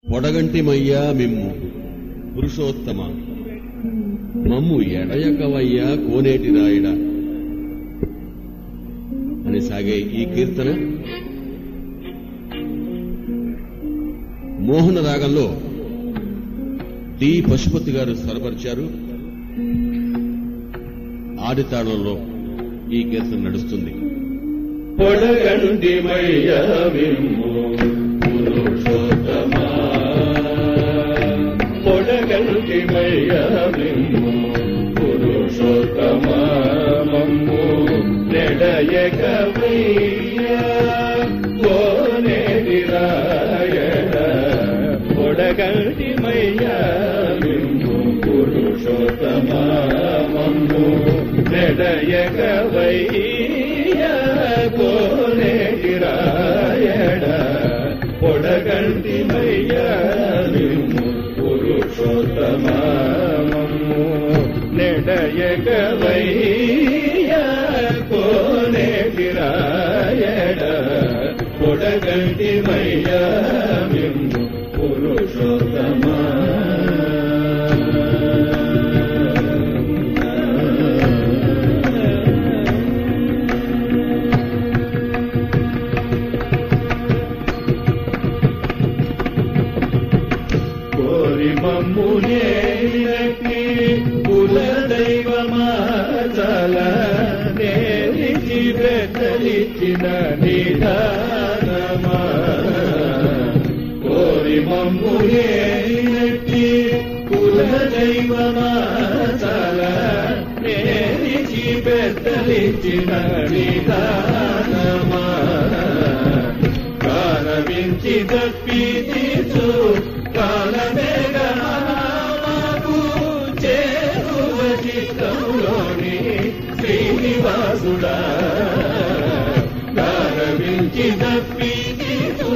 పొడగంటిమయ్యా మిమ్ము పురుషోత్తమ మమ్ము ఎడయకవయ్యా కోనేటి రాయడ అని సాగే ఈ కీర్తన మోహన రాగంలో డి పశుపతి గారు స్వరపరిచారు ఆదితాళంలో ఈ కీర్తన నడుస్తుంది పొడగంటిమయ్య విమ్ము పురుషోత్తమా పొడగంటిమయ్య విమ్ము పురుషోత్తమా మమ్ము నెడయకవయ్య కోనేటి రాయణ పొడగంటిమయ్య విమ్ము పురుషోత్తమా మమ్ము నెడయకవయ్య కోనేటి రాయణ పొడగంటిమయ్య విమ్ము పురుషోత్తమా మమ్ము నెడయకవయ్య కోనేటి రాయణ పొడగంటిమయ్య విమ్ము పురుషోత్తమా కోరి మమ్మునేకి కుల దైవమాచల నేరిచి బెదలిచిన నిదానమా కోరి మమ్మునేకి కుల దైవమాచల నేరిచి బెదలిచిన నిదానమా కాలవించి తప్పితీచు కాలమేఘనామాకు చేరువ చిత్తంలోని శ్రీనివాసుడా కాలవించి తప్పితీచు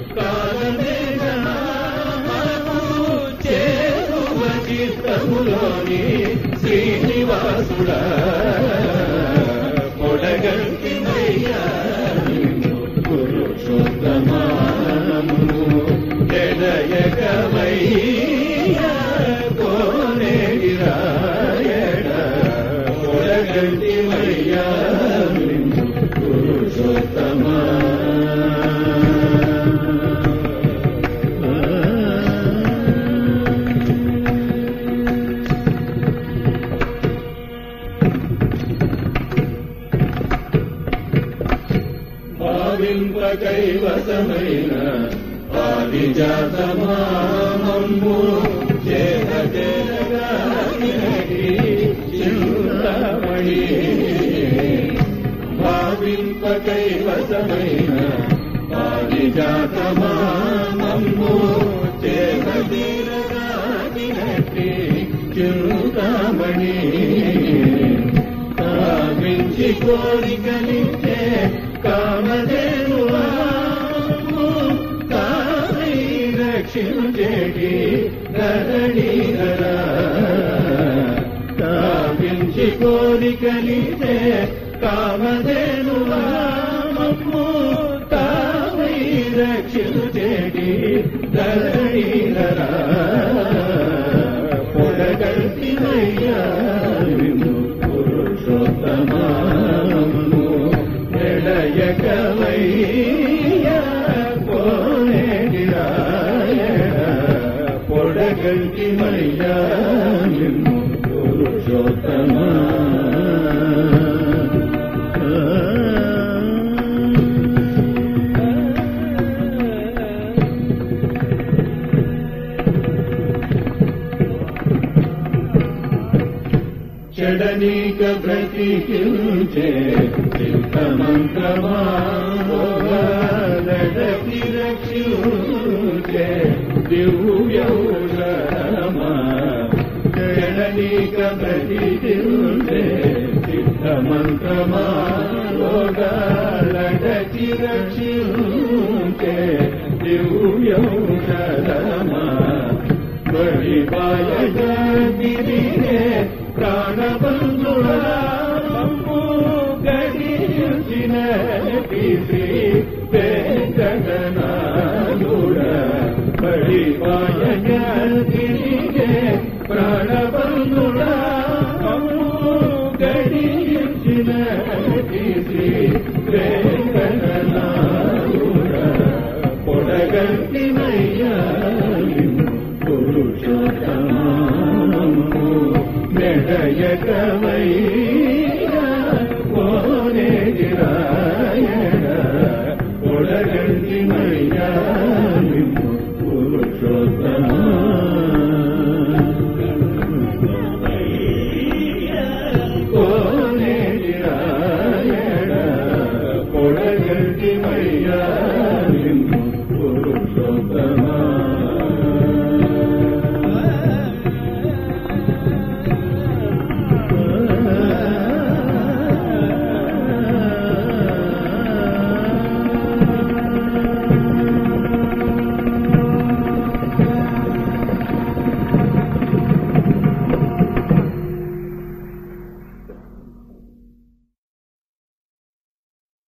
కాలమేఘనామాకు చేరువ చిత్తములోని శ్రీనివాసుడా పొడగంటి మయ్యా పురుషోత్తమానము ఎడయకమయ్య కోనేటి రాయణ పొడగంటి మయ్యా పురుషోత్తమా భావింప కైవసమైన పారిజాతమామమ్ము చింతమణి భావింప కైవసమైన పారిజాతమామమ్ము చేతీరగాటి చింతమణి కావించి కోరికలిచ్చే కామధేనువా కామై రక్షించేటి ధరణీధరా కావించి కోరికలిచ్చే కామధేనువా మమ్ము కామై రక్షించేటి ధరణీధరా పొడగంటినయ్యా విను పురుషోత్తమాము ఎడయకవయ్య కోనేటి రాయణ పొడగంటి మయ్యా నిన్ను పురుషోత్తమా చెడనీక బ్రతికించే చిత్తమంత్రమా నడకి రక్షించే దివ్యౌషమా చెడనీక బ్రతికించే చిత్తమంత్రమా నడకి రక్షించే దివ్యౌషమా బలిపాయగిరినే ప్రాణబంధురాము గడించిన శ్రీ వెంకటనాథుడ బలి పరిపాలక తిరిగే ప్రాణబంధుడా కమ్ము గడించిన శ్రీ వెంకటనాథుడా పొడగట్టినయ్యా